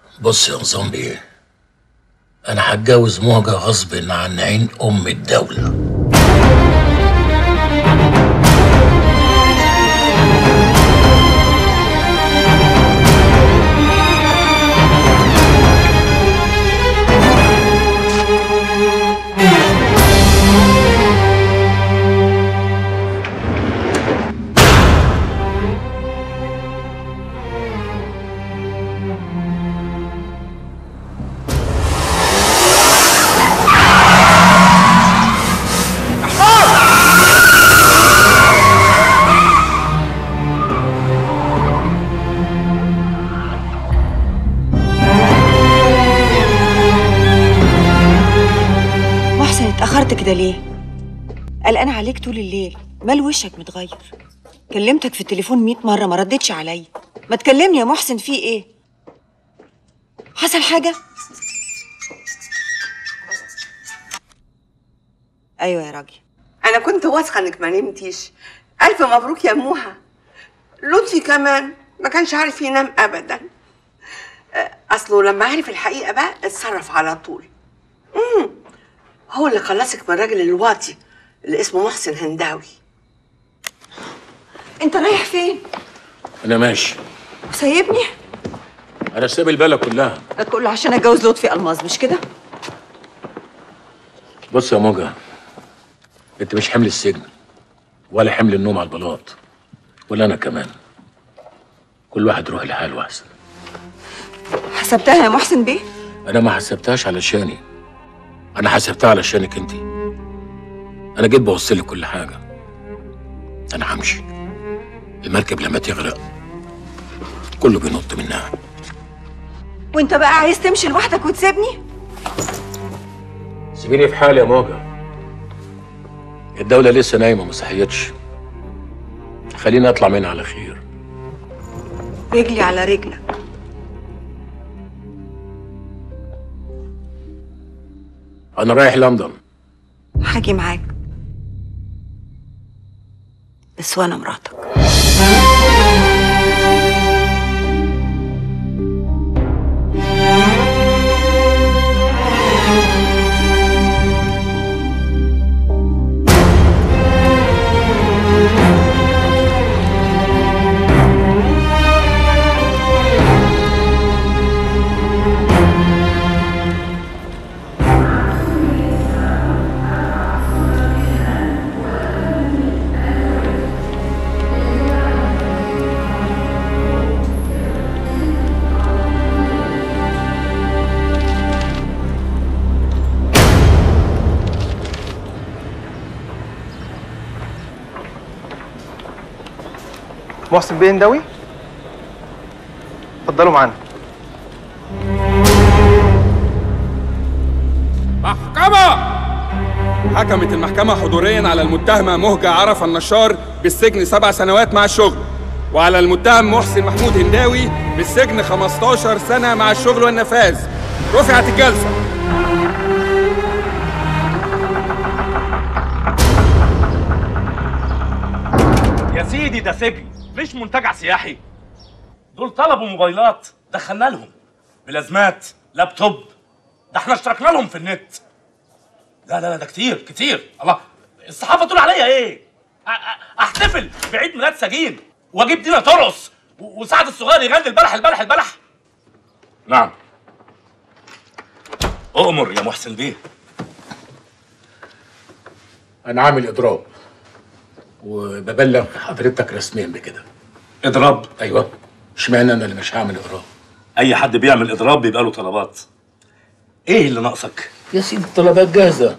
بص يا نظام بيه انا هتجوز موجة غصب عن عين ام الدولة محسن اتأخرت كده ليه؟ قلقان عليك طول الليل مال وشك متغير كلمتك في التليفون مئة مرة ما ردتش عليا ما تكلمني يا محسن في ايه؟ حصل حاجة؟ ايوه يا راجل انا كنت واثقه انك ما نمتيش الف مبروك يا موها لطفي كمان ما كانش عارف ينام ابدا آه، اصله لما عرف الحقيقه بقى اتصرف على طول امم هو اللي خلصك من الراجل الواطي اللي اسمه محسن هنداوي انت رايح فين؟ انا ماشي وسايبني؟ انا سايب البلد كلها ده كله عشان اتجوز لطفي الماظ مش كده؟ بص يا موجة انت مش حمل السجن ولا حمل النوم على البلاط ولا انا كمان كل واحد يروح لحاله احسن حسبتها يا محسن بيه؟ انا ما حسبتهاش علشاني انا حسبتها علشانك انت انا جيت بوصل لك كل حاجه انا همشي المركب لما تغرق كله بينط منها وانت بقى عايز تمشي لوحدك وتسيبني؟ سيبيني في حالي يا موجة الدولة لسه نايمة ما صحيتش خليني اطلع منها على خير رجلي على رجلك انا رايح لندن هاجي معاك بس وانا مراتك محسن بيه هنداوي اتفضلوا معانا محكمة حكمت المحكمة حضوريا على المتهمة مهجة عرفة النشار بالسجن سبع سنوات مع الشغل وعلى المتهم محسن محمود هنداوي بالسجن 15 سنة مع الشغل والنفاذ رفعت الجلسة يا سيدي ده سجن مش منتجع سياحي دول طلبوا موبايلات دخلنا لهم بلازمات لابتوب ده احنا اشتركنا لهم في النت لا لا لا ده كتير كتير الله الصحافه تقول عليا ايه أ- أ- احتفل بعيد ميلاد سجين واجيب دينا ترقص و- وسعد الصغير يغني البلح البلح البلح نعم اؤمر يا محسن بيه انا عامل اضراب وببلغ حضرتك رسميا بكده اضراب ايوه اشمعنى انا اللي مش هعمل اضراب اي حد بيعمل اضراب بيبقى له طلبات ايه اللي ناقصك يا سيدي الطلبات جاهزه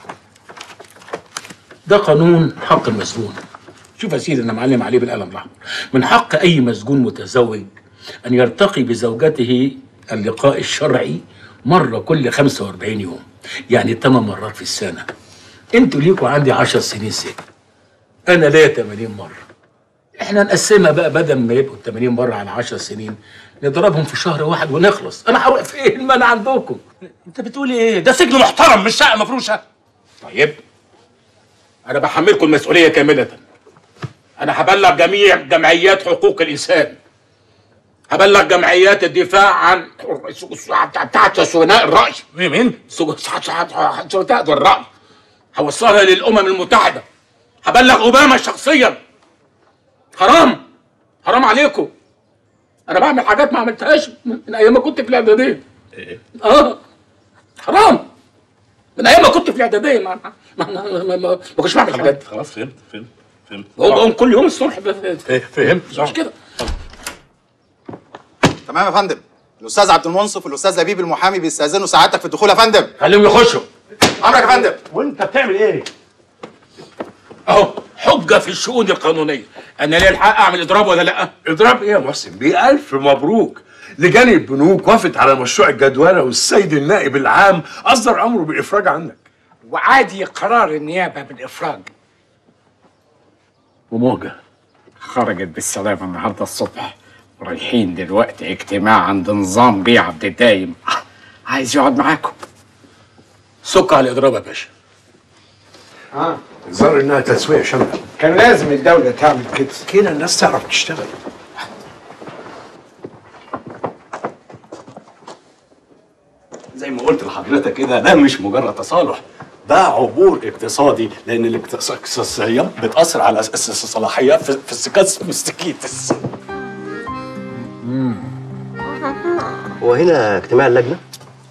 ده قانون حق المسجون شوف يا سيدي انا معلم عليه بالقلم الاحمر من حق اي مسجون متزوج ان يرتقي بزوجته اللقاء الشرعي مره كل 45 يوم يعني 8 مرات في السنه انتوا ليكوا عندي 10 سنين سجن انا ليا 80 مره احنا نقسمها بقى بدل ما يبقوا 80 مره على 10 سنين نضربهم في شهر واحد ونخلص انا هروح فين ما انا عندكم انت بتقول ايه ده سجن محترم مش شقه مفروشه طيب انا بحملكم المسؤوليه كامله انا هبلغ جميع جمعيات حقوق الانسان هبلغ جمعيات الدفاع عن بتاعت سجناء الرأي مين مين؟ سجناء الرأي هوصلها للأمم المتحدة هبلغ أوباما شخصيا حرام حرام عليكم أنا بعمل حاجات ما عملتهاش من من أيام ما كنت في الإعدادية اه حرام من أيام ما كنت في الإعدادية ما ما ما, ما, ما, ما كنتش بعمل حاجات خلاص فهمت فهمت فهمت بقوم بقوم كل يوم الصبح ب- إيه، فهمت مش كده تمام يا فندم الاستاذ عبد المنصف والاستاذ لبيب المحامي بيستاذنوا سعادتك في الدخول يا فندم خليهم يخشوا امرك يا فندم وانت بتعمل ايه؟ اهو حجه في الشؤون القانونيه انا ليه الحق اعمل اضراب ولا لا اضراب ايه يا محسن بيه الف مبروك لجان البنوك وافت على مشروع الجدولة والسيد النائب العام اصدر امره بالافراج عنك وعادي قرار النيابة بالإفراج وموجه خرجت بالسلامة النهاردة الصبح ورايحين دلوقتي اجتماع عند نظام بيه عبد الدايم عايز يقعد معاكم سك على الاضراب يا باشا الظاهر انها تسوية شاملة كان لازم الدولة تعمل كده كده الناس تعرف تشتغل زي ما قلت لحضرتك كده ده مش مجرد تصالح ده عبور اقتصادي لان الاقتصاديات بتاثر على اساس الصلاحيات في في السكاس مستكيتس هو هنا اجتماع اللجنة؟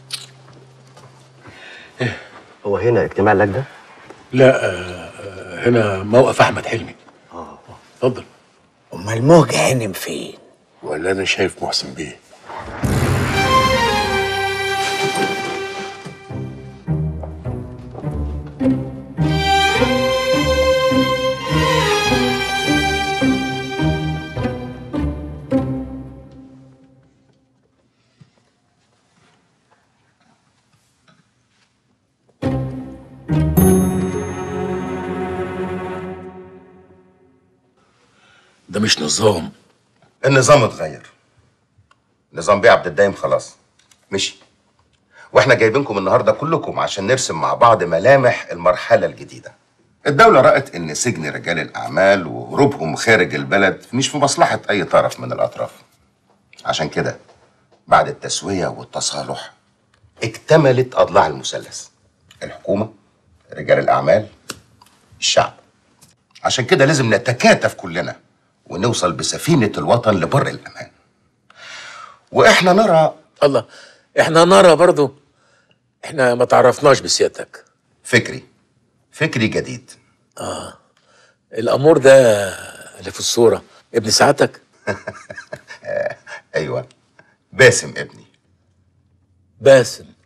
هو هنا اجتماع اللجنة؟ لا آه، آه، هنا موقف احمد حلمي اه اتفضل أمال موجة هنم فين؟ ولا انا شايف محسن بيه ده مش نظام النظام اتغير نظام بيه عبد الدايم خلاص مشي واحنا جايبينكم النهارده كلكم عشان نرسم مع بعض ملامح المرحله الجديده الدولة رأت إن سجن رجال الأعمال وهروبهم خارج البلد مش في مصلحة أي طرف من الأطراف. عشان كده بعد التسوية والتصالح اكتملت أضلاع المثلث. الحكومة، رجال الأعمال، الشعب. عشان كده لازم نتكاتف كلنا ونوصل بسفينة الوطن لبر الأمان. وإحنا نرى الله احنا نرى برضو احنا ما تعرفناش بسيادتك فكري فكري جديد الامور ده اللي في الصوره ابن سعادتك أيوة باسم ابني باسم